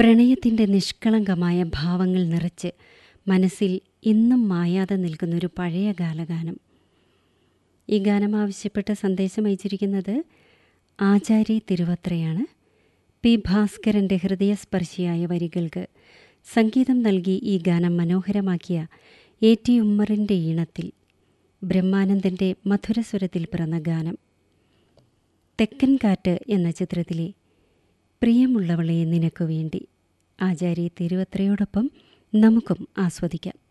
പ്രണയത്തിൻ്റെ നിഷ്കളങ്കമായ ഭാവങ്ങൾ നിറച്ച് മനസ്സിൽ ഇന്നും മായാതെ നിൽക്കുന്നൊരു പഴയ ഗാലഗാനം ഈ ഗാനം ആവശ്യപ്പെട്ട സന്ദേശം അയച്ചിരിക്കുന്നത് ആചാരി തിരുവത്രയാണ് പി ഭാസ്കരൻ്റെ ഹൃദയസ്പർശിയായ വരികൾക്ക് സംഗീതം നൽകി ഈ ഗാനം മനോഹരമാക്കിയ എ ടി ഉമ്മറിൻ്റെ ഈണത്തിൽ ബ്രഹ്മാനന്ദൻ്റെ മധുരസ്വരത്തിൽ പിറന്ന ഗാനം തെക്കൻ കാറ്റ് എന്ന ചിത്രത്തിലെ പ്രിയമുള്ളവളെ നിനക്കു വേണ്ടി ആചാരി തിരുവത്രയോടൊപ്പം നമുക്കും ആസ്വദിക്കാം